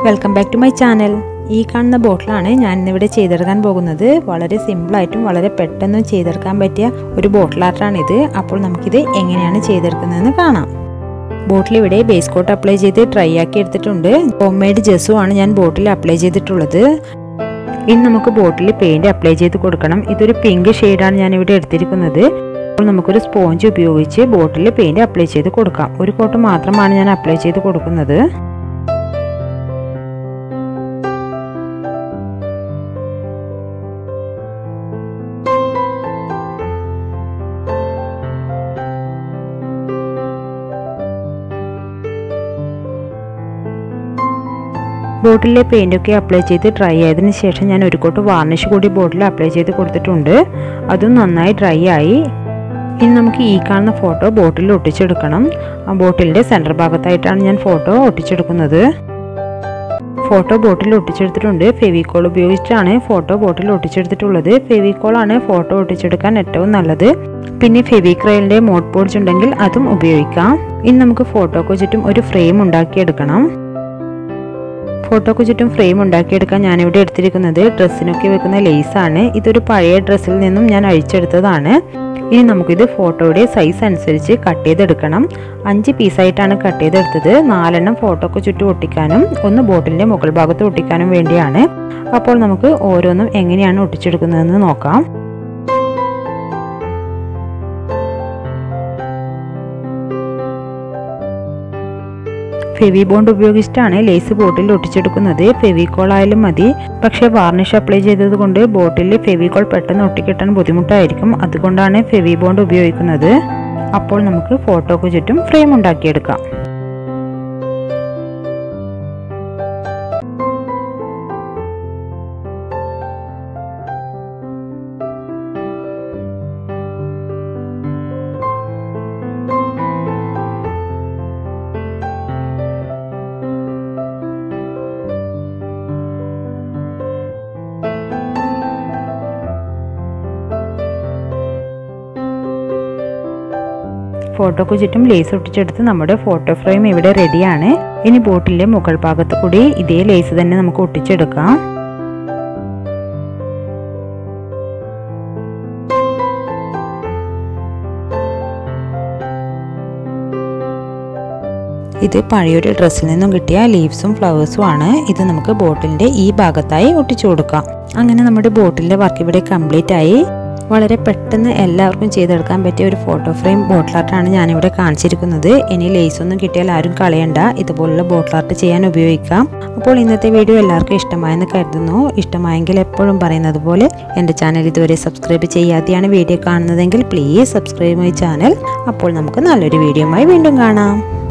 welcome back to my channel ഈ കാണുന്ന ബോട്ടിലാണ് ഞാൻ ഇന്നിവിടെ ചെയ്തെടുക്കാൻ പോകുന്നത് വളരെ സിമ്പിളായിട്ടും വളരെ പെട്ടെന്നും ചെയ്തെടുക്കാൻ പറ്റിയ ഒരു ബോട്ടിൽ ആർട്ടാണിത് അപ്പോൾ നമുക്കിത് എങ്ങനെയാണ് ചെയ്തെടുക്കുന്നതെന്ന് കാണാം ബോട്ടിൽ ഇവിടെ ബേസ് കോട്ട് അപ്ലൈ ചെയ്ത് ഡ്രൈ ആക്കി എടുത്തിട്ടുണ്ട് ഹോം മെയ്ഡ് ജെസ്സും ആണ് ഞാൻ ബോട്ടിൽ അപ്ലൈ ചെയ്തിട്ടുള്ളത് ഇനി നമുക്ക് ബോട്ടിൽ പെയിൻറ് അപ്ലൈ ചെയ്ത് കൊടുക്കണം ഇതൊരു പിങ്ക് ഷെയ്ഡാണ് ഞാൻ ഇവിടെ എടുത്തിരിക്കുന്നത് അപ്പോൾ നമുക്കൊരു സ്പോഞ്ച് ഉപയോഗിച്ച് ബോട്ടിൽ പെയിൻറ് അപ്ലൈ ചെയ്ത് കൊടുക്കാം ഒരു കോട്ട് മാത്രമാണ് ഞാൻ അപ്ലൈ ചെയ്ത് കൊടുക്കുന്നത് ബോട്ടിലെ പെയിൻ്റൊക്കെ അപ്ലൈ ചെയ്ത് ഡ്രൈ ആയതിനു ശേഷം ഞാൻ ഒരു കോട്ട് വാർണിഷ് കൂടി ബോട്ടിൽ അപ്ലൈ ചെയ്ത് കൊടുത്തിട്ടുണ്ട് അതും നന്നായി ഡ്രൈ ആയി ഇനി നമുക്ക് ഈ കാണുന്ന ഫോട്ടോ ബോട്ടിൽ ഒട്ടിച്ചെടുക്കണം ആ ബോട്ടിലിൻ്റെ സെൻറ്റർ ഭാഗത്തായിട്ടാണ് ഞാൻ ഫോട്ടോ ഒട്ടിച്ചെടുക്കുന്നത് ഫോട്ടോ ബോട്ടിൽ ഒട്ടിച്ചെടുത്തിട്ടുണ്ട് ഫെവിക്കോൾ ഉപയോഗിച്ചാണ് ഫോട്ടോ ബോട്ടിൽ ഒട്ടിച്ചെടുത്തിട്ടുള്ളത് ഫെവിക്കോൾ ആണ് ഫോട്ടോ ഒട്ടിച്ചെടുക്കാൻ ഏറ്റവും നല്ലത് പിന്നെ ഫെവിക്രൈലിൻ്റെ മോഡ് ബോർഡ്സ് ഉണ്ടെങ്കിൽ അതും ഉപയോഗിക്കാം ഇനി നമുക്ക് ഫോട്ടോക്ക് ചുറ്റും ഒരു ഫ്രെയിം ഉണ്ടാക്കിയെടുക്കണം ഫോട്ടോക്ക് ചുറ്റും ഫ്രെയിം ഉണ്ടാക്കിയെടുക്കാൻ ഞാനിവിടെ എടുത്തിരിക്കുന്നത് ഡ്രസ്സിനൊക്കെ വെക്കുന്ന ലേസാണ് ഇതൊരു പഴയ ഡ്രസ്സിൽ നിന്നും ഞാൻ അഴിച്ചെടുത്തതാണ് ഇനി നമുക്കിത് ഫോട്ടോയുടെ സൈസ് അനുസരിച്ച് കട്ട് ചെയ്തെടുക്കണം അഞ്ച് പീസായിട്ടാണ് കട്ട് ചെയ്തെടുത്തത് നാലെണ്ണം ഫോട്ടോക്ക് ചുറ്റും ഒട്ടിക്കാനും ഒന്ന് ബോട്ടിലിൻ്റെ മുകൾ ഭാഗത്ത് ഒട്ടിക്കാനും വേണ്ടിയാണ് അപ്പോൾ നമുക്ക് ഓരോന്നും എങ്ങനെയാണ് ഒട്ടിച്ചെടുക്കുന്നതെന്ന് നോക്കാം ഫെവി ബോണ്ട് ഉപയോഗിച്ചിട്ടാണ് ലേസ് ബോട്ടിൽ ഒട്ടിച്ചെടുക്കുന്നത് ഫെവിക്കോൾ ആയാലും മതി പക്ഷേ വാർണിഷ് അപ്ലൈ ചെയ്തത് കൊണ്ട് ബോട്ടിൽ ഫെവിക്കോൾ പെട്ടെന്ന് ഒട്ടിക്കിട്ടാൻ ബുദ്ധിമുട്ടായിരിക്കും അതുകൊണ്ടാണ് ഫെവി ബോണ്ട് ഉപയോഗിക്കുന്നത് അപ്പോൾ നമുക്ക് ഫോട്ടോക്ക് ചുറ്റും ഫ്രെയിം ഉണ്ടാക്കിയെടുക്കാം ഫോട്ടോക്ക് ചുറ്റും ലേസ് ഒട്ടിച്ചെടുത്ത് നമ്മുടെ ഫോട്ടോ ഫ്രെയിം ഇവിടെ റെഡിയാണ് ഇനി ബോട്ടിലെ മുകൾ ഭാഗത്ത് കൂടി ഇതേ ലേസ് തന്നെ നമുക്ക് ഒട്ടിച്ചെടുക്കാം ഇത് പഴയൊരു ഡ്രസ്സിൽ നിന്നും കിട്ടിയ ലീവ്സും ഫ്ലവേഴ്സും ആണ് ഇത് നമുക്ക് ബോട്ടിലിന്റെ ഈ ഭാഗത്തായി ഒട്ടിച്ചു കൊടുക്കാം അങ്ങനെ നമ്മുടെ ബോട്ടിലിന്റെ വർക്ക് ഇവിടെ കംപ്ലീറ്റ് ആയി വളരെ പെട്ടെന്ന് എല്ലാവർക്കും ചെയ്തെടുക്കാൻ പറ്റിയ ഒരു ഫോട്ടോ ഫ്രെയിം ബോട്ടിൽ ആർട്ടാണ് ഞാനിവിടെ കാണിച്ചിരിക്കുന്നത് ഇനി ലേസ് ഒന്നും കിട്ടിയാൽ ആരും കളയണ്ട ഇതുപോലുള്ള ബോട്ടിൽ ആർട്ട് ചെയ്യാൻ ഉപയോഗിക്കാം അപ്പോൾ ഇന്നത്തെ വീഡിയോ എല്ലാവർക്കും ഇഷ്ടമായെന്ന് കരുതുന്നു ഇഷ്ടമായെങ്കിൽ എപ്പോഴും പറയുന്നത് പോലെ എൻ്റെ ചാനൽ ഇതുവരെ സബ്സ്ക്രൈബ് ചെയ്യാതെയാണ് വീഡിയോ കാണുന്നതെങ്കിൽ പ്ലീസ് സബ്സ്ക്രൈബ് മൈ ചാനൽ അപ്പോൾ നമുക്ക് നല്ലൊരു വീഡിയോയുമായി വീണ്ടും കാണാം